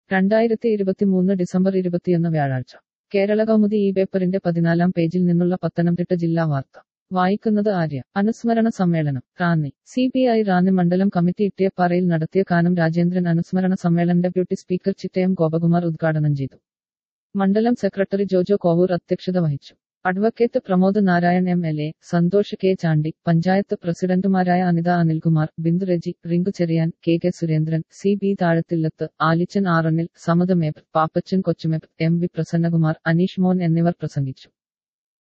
രണ്ടായിരത്തി ഇരുപത്തിമൂന്ന് ഡിസംബർ ഇരുപത്തിയൊന്ന് വ്യാഴാഴ്ച കേരള കൗമുദി ഈ പേപ്പറിന്റെ പതിനാലാം പേജിൽ നിന്നുള്ള പത്തനംതിട്ട ജില്ലാ വാർത്ത വായിക്കുന്നത് ആര്യ അനുസ്മരണ സമ്മേളനം Ranni C P I Ranni മണ്ഡലം കമ്മിറ്റി ഇട്ടിയപ്പാറയിൽ നടത്തിയ കാനം രാജേന്ദ്രൻ അനുസ്മരണ സമ്മേളനം ഡെപ്യൂട്ടി സ്പീക്കർ ചിറ്റയം ഗോപകുമാർ ഉദ്ഘാടനം ചെയ്തു മണ്ഡലം സെക്രട്ടറി ജോജോ കോവൂർ അധ്യക്ഷത വഹിച്ചു advocate Pramod Narayan M L A Santhosh K Chandy panchayat പ്രസിഡന്റുമാരായ Anitha Anilkumar Bindu Reji Rinku Cherian K K Surendran C B Thazhathillathu Alichan Arannil Samath Mepp Pappachan Kochumepp M V Prasannakumar Aneesh Mon എന്നിവർ പ്രസംഗിച്ചു